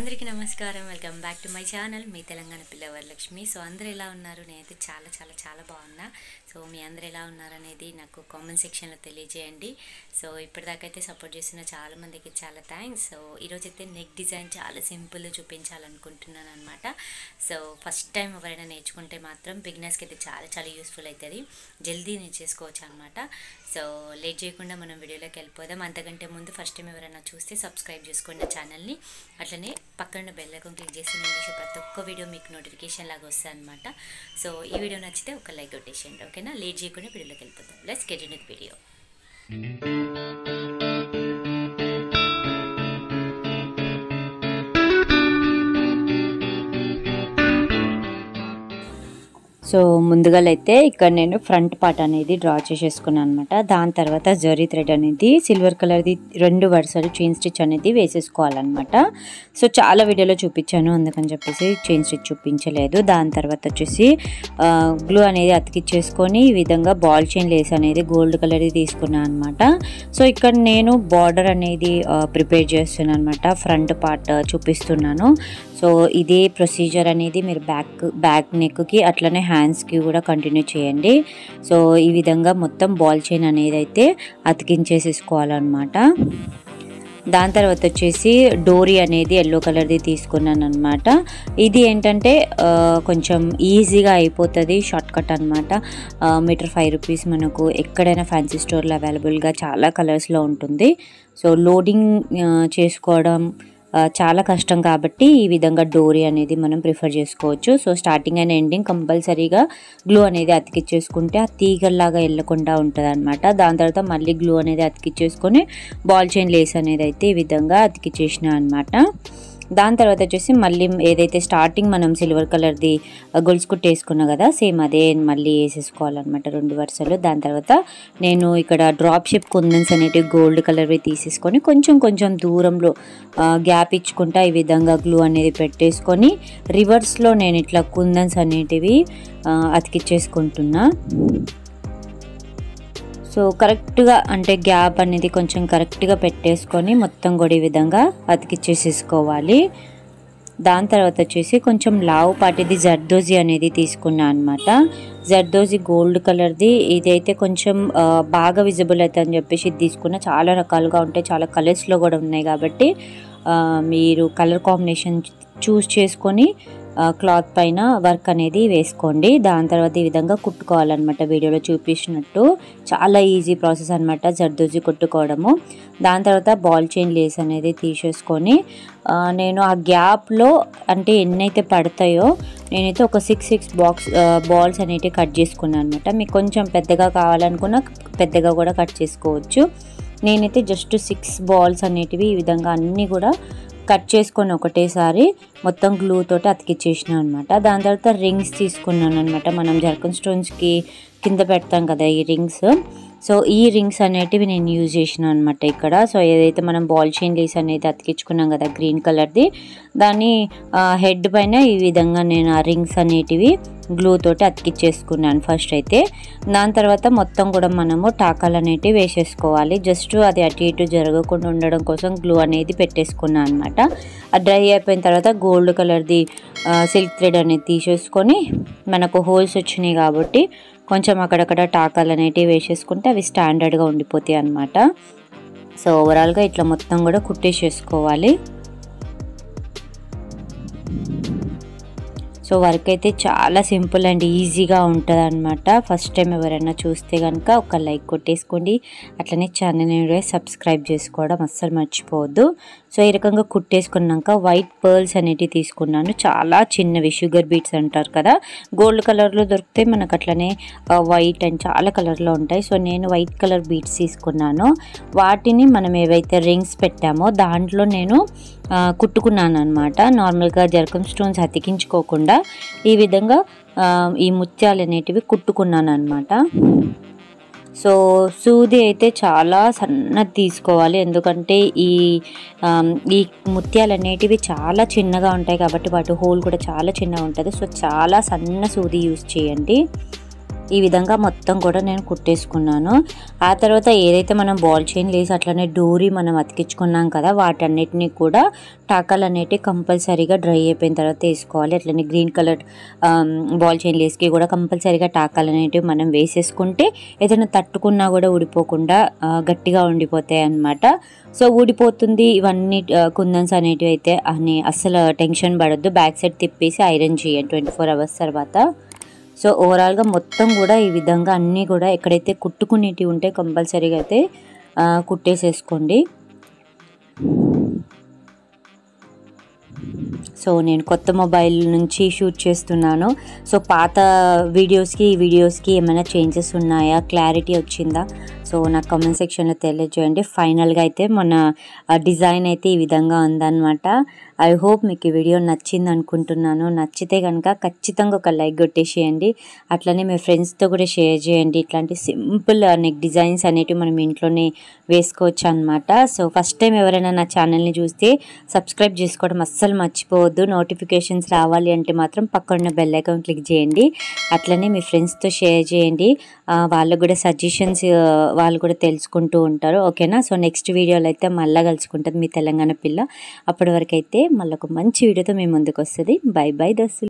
అందరికీ నమస్కారం welcome back to my channel మీ తెలంగాణ పిల్ల వరలక్ష్మి సో అందరూ ఎలా ఉన్నారు నేనైతే చాలా చాలా చాలా బాగున్నా సో మీ అందరూ ఎలా ఉన్నారు అనేది నాకు కామెంట్ సెక్షన్లో తెలియజేయండి సో ఇప్పటిదాకా అయితే సపోర్ట్ చేసిన చాలా మందికి చాలా థ్యాంక్స్ సో ఈరోజు అయితే నెక్ డిజైన్ చాలా సింపుల్ చూపించాలనుకుంటున్నాను అనమాట సో ఫస్ట్ టైం ఎవరైనా నేర్చుకుంటే మాత్రం బిగినర్స్కి అయితే చాలా చాలా యూస్ఫుల్ అవుతుంది జల్దీ నేర్చేసుకోవచ్చు అనమాట సో లేట్ చేయకుండా మనం వీడియోలోకి వెళ్ళిపోదాం అంతకంటే ముందు ఫస్ట్ టైం ఎవరైనా చూస్తే సబ్స్క్రైబ్ చేసుకోండి నా ఛానల్ని అట్లనే పక్కన బెల్ ఐకాన్ క్లిక్ చేసి నేను చేసే ప్రతి ఒక్క వీడియో మీకు నోటిఫికేషన్ లాగా వస్తుంది అనమాట సో ఈ వీడియో నచ్చితే ఒక లైక్ కొట్టేసేయండి ఓకేనా లేట్ చేయకుండా వీడియోలోకి వెళ్ళిపోతాం let's get in video so ముందుగా అయితే ఇక్కడ నేను ఫ్రంట్ పార్ట్ అనేది డ్రా చేసేసుకున్నాను అనమాట దాని తర్వాత జరీ థ్రెడ్ అనేది సిల్వర్ కలర్ది రెండు వరుసలు చైన్ స్టిచ్ అనేది వేసేసుకోవాలన్నమాట సో చాలా వీడియోలో చూపించాను అందుకని చెప్పేసి చైన్ స్టిచ్ చూపించలేదు దాని తర్వాత వచ్చేసి గ్లూ అనేది అతికిచ్చేసుకొని ఈ విధంగా బాల్ చైన్ లేస్ అనేది గోల్డ్ కలర్ది తీసుకున్నాను అనమాట సో ఇక్కడ నేను బార్డర్ అనేది ప్రిపేర్ చేస్తున్నాను అనమాట ఫ్రంట్ పార్ట్ చూపిస్తున్నాను సో ఇదే ప్రొసీజర్ అనేది మీరు బ్యాక్ బ్యాక్ నెక్కి అట్లనే హ్యాండ్స్కి కూడా కంటిన్యూ చేయండి సో ఈ విధంగా మొత్తం బాల్ చైన్ అనేది అయితే అతికించేసేసుకోవాలన్నమాట దాని తర్వాత వచ్చేసి డోరీ అనేది ఎల్లో కలర్ది తీసుకున్నాను అనమాట ఇది ఏంటంటే కొంచెం ఈజీగా అయిపోతుంది షార్ట్ కట్ అనమాట మీటర్ ఫైవ్ రూపీస్ మనకు ఎక్కడైనా ఫ్యాన్సీ స్టోర్లో అవైలబుల్గా చాలా కలర్స్లో ఉంటుంది సో లోడింగ్ చేసుకోవడం చాలా కష్టం కాబట్టి ఈ విధంగా డోరీ అనేది మనం ప్రిఫర్ చేసుకోవచ్చు సో స్టార్టింగ్ అండ్ ఎండింగ్ కంపల్సరీగా గ్లూ అనేది అతికిచ్చేసుకుంటే ఆ తీగల్లాగా వెళ్ళకుండా ఉంటుంది అనమాట దాని తర్వాత మళ్ళీ గ్లూ అనేది అతికిచ్చేసుకొని బాల్ చైన్ లేస్ అనేది అయితే ఈ విధంగా అతికిచ్చేసిన అనమాట దాని తర్వాత వచ్చేసి మళ్ళీ ఏదైతే స్టార్టింగ్ మనం సిల్వర్ కలర్ది గొలుసు కుట్టేసుకున్నా కదా సేమ్ అదే మళ్ళీ వేసేసుకోవాలన్నమాట రెండు వరుసలు దాని తర్వాత నేను ఇక్కడ డ్రాప్ షేప్ కుందన్స్ అనేటివి గోల్డ్ కలర్వి తీసేసుకొని కొంచెం కొంచెం దూరంలో గ్యాప్ ఇచ్చుకుంటా ఈ విధంగా గ్లూ అనేది పెట్టేసుకొని రివర్స్లో నేను ఇట్లా కుందన్స్ అనేటివి అతికిచ్చేసుకుంటున్నా సో కరెక్ట్గా అంటే గ్యాప్ అనేది కొంచెం కరెక్ట్గా పెట్టేసుకొని మొత్తం కూడా ఈ విధంగా అతికిచ్చేసేసుకోవాలి దాని తర్వాత వచ్చేసి కొంచెం లావు పాటిది జర్దోజీ అనేది తీసుకున్నా అనమాట జర్దోజీ గోల్డ్ కలర్ది ఇదైతే కొంచెం బాగా విజిబుల్ అవుతుంది అని చెప్పేసి ఇది తీసుకున్న చాలా రకాలుగా ఉంటాయి చాలా కలర్స్లో కూడా ఉన్నాయి కాబట్టి మీరు కలర్ కాంబినేషన్ చూస్ చేసుకొని క్లాత్ పైన వర్క్ అనేది వేసుకోండి దాని తర్వాత ఈ విధంగా కుట్టుకోవాలన్నమాట వీడియోలో చూపించినట్టు చాలా ఈజీ ప్రాసెస్ అనమాట జర్దోజీ కుట్టుకోవడము దాని తర్వాత బాల్ చైన్ లేస్ అనేది తీసేసుకొని నేను ఆ గ్యాప్లో అంటే ఎన్నైతే పడతాయో నేనైతే ఒక సిక్స్ సిక్స్ బాక్స్ బాల్స్ అనేవి కట్ చేసుకున్నాను అనమాట మీకు కొంచెం పెద్దగా కావాలనుకున్న పెద్దగా కూడా కట్ చేసుకోవచ్చు నేనైతే జస్ట్ సిక్స్ బాల్స్ అనేటివి ఈ విధంగా అన్నీ కూడా కట్ చేసుకొని ఒకటేసారి మొత్తం గ్లూ తోటి అతికిచ్చేసిన అనమాట దాని తర్వాత రింగ్స్ తీసుకున్నాను అనమాట మనం జర్కన్ స్టోన్స్కి కింద పెడతాం కదా ఈ రింగ్స్ సో ఈ రింగ్స్ అనేటివి నేను యూజ్ చేసిన అనమాట ఇక్కడ సో ఏదైతే మనం బాల్ చైన్ లేస్ అనేది అతికించుకున్నాం కదా గ్రీన్ కలర్ది దాని హెడ్ పైన ఈ విధంగా నేను ఆ రింగ్స్ అనేటివి గ్లూ తోటి అతికిచ్చేసుకున్నాను ఫస్ట్ అయితే దాని తర్వాత మొత్తం కూడా మనము టాకాలు అనేటివి వేసేసుకోవాలి జస్ట్ అది అటు ఇటు జరగకుండా ఉండడం కోసం గ్లూ అనేది పెట్టేసుకున్నాను అనమాట అది డ్రై అయిపోయిన తర్వాత గోల్డ్ కలర్ది సిల్క్ థ్రెడ్ అనేది తీసేసుకొని మనకు హోల్స్ వచ్చినాయి కాబట్టి కొంచెం అక్కడక్కడ టాకాలు అనేటివి వేసేసుకుంటే అవి స్టాండర్డ్గా ఉండిపోతాయి అనమాట సో ఓవరాల్గా ఇట్లా మొత్తం కూడా కుట్టేసేసుకోవాలి సో వర్క్ అయితే చాలా సింపుల్ అండ్ ఈజీగా ఉంటుంది అనమాట ఫస్ట్ టైం ఎవరైనా చూస్తే కనుక ఒక లైక్ కొట్టేసుకోండి అట్లనే ఛానల్ని సబ్స్క్రైబ్ చేసుకోవడం అస్సలు మర్చిపోవద్దు సో ఈ రకంగా కుట్టేసుకున్నాక వైట్ పర్ల్స్ అనేటివి తీసుకున్నాను చాలా చిన్నవి షుగర్ బీట్స్ అంటారు కదా గోల్డ్ కలర్లో దొరికితే మనకు అట్లనే వైట్ అండ్ చాలా కలర్లో ఉంటాయి సో నేను వైట్ కలర్ బీట్స్ తీసుకున్నాను వాటిని మనం ఏవైతే రింగ్స్ పెట్టామో దాంట్లో నేను కుట్టుకున్నాను అనమాట నార్మల్గా జర్కన్ స్టోన్స్ అతికించుకోకుండా ఈ విధంగా ఈ ముత్యాలు అనేటివి కుట్టుకున్నాను అనమాట సో సూది అయితే చాలా సన్నది తీసుకోవాలి ఎందుకంటే ఈ ఈ ముత్యాలు అనేటివి చాలా చిన్నగా ఉంటాయి కాబట్టి వాటి హోల్ కూడా చాలా చిన్నగా ఉంటుంది సో చాలా సన్న సూది యూస్ చేయండి ఈ విధంగా మొత్తం కూడా నేను కుట్టేసుకున్నాను ఆ తర్వాత ఏదైతే మనం బాల్ చైన్ లేసి అట్లనే డోరీ మనం అతికించుకున్నాం కదా వాటన్నిటిని కూడా టాకాలు అనేటివి కంపల్సరీగా డ్రై అయిపోయిన తర్వాత వేసుకోవాలి అట్లనే గ్రీన్ కలర్ బాల్ చైన్ లేస్కి కూడా కంపల్సరీగా టాకాలు అనేటివి మనం వేసేసుకుంటే ఏదైనా తట్టుకున్నా కూడా ఊడిపోకుండా ఆ, గట్టిగా ఉండిపోతాయి అన్నమాట సో ఊడిపోతుంది ఇవన్నీ ఆ, కుందన్స్ అనేటివి అయితే అని అస్సలు టెన్షన్ పడద్దు బ్యాక్ సైడ్ తిప్పేసి ఐరన్ చేయండి ట్వంటీ ఫోర్ అవర్స్ తర్వాత సో ఓవరాల్గా మొత్తం కూడా ఈ విధంగా అన్నీ కూడా ఎక్కడైతే కుట్టుకునేటివి ఉంటే కంపల్సరీగా అయితే ఆ, కుట్టేసేసుకోండి సో నేను కొత్త మొబైల్ నుంచి షూట్ చేస్తున్నాను సో పాత వీడియోస్కి ఈ వీడియోస్కి ఏమైనా చేంజెస్ ఉన్నాయా క్లారిటీ వచ్చిందా సో నాకు కామెంట్ సెక్షన్లో తెలియజేయండి ఫైనల్గా అయితే మన డిజైన్ అయితే ఈ విధంగా ఉందన్నమాట ఐ హోప్ మీకు ఈ వీడియో నచ్చింది అనుకుంటున్నాను నచ్చితే కనుక ఖచ్చితంగా ఒక లైక్ కొట్టేసేయండి అట్లనే మీ ఫ్రెండ్స్తో కూడా షేర్ చేయండి ఇట్లాంటి సింపుల్ నెక్ డిజైన్స్ అనేటివి మనం ఇంట్లోనే వేసుకోవచ్చు అనమాట సో ఫస్ట్ టైం ఎవరైనా నా ఛానల్ని చూస్తే సబ్స్క్రైబ్ చేసుకోవడం అస్సలు మర్చిపోవద్దు నోటిఫికేషన్స్ రావాలి అంటే మాత్రం పక్కన బెల్ ఐకాన్ క్లిక్ చేయండి అట్లనే మీ ఫ్రెండ్స్తో షేర్ చేయండి ఆ, వాళ్ళకు కూడా సజెషన్స్ వాళ్ళు కూడా తెలుసుకుంటూ ఉంటారు ఓకేనా సో నెక్స్ట్ వీడియోలో అయితే మళ్ళీ కలుసుకుంటుంది మీ తెలంగాణ పిల్ల అప్పటి వరకు అయితే మళ్ళీ ఒక మంచి వీడియోతో మీ ముందుకు వస్తుంది బై బై దోస్తులు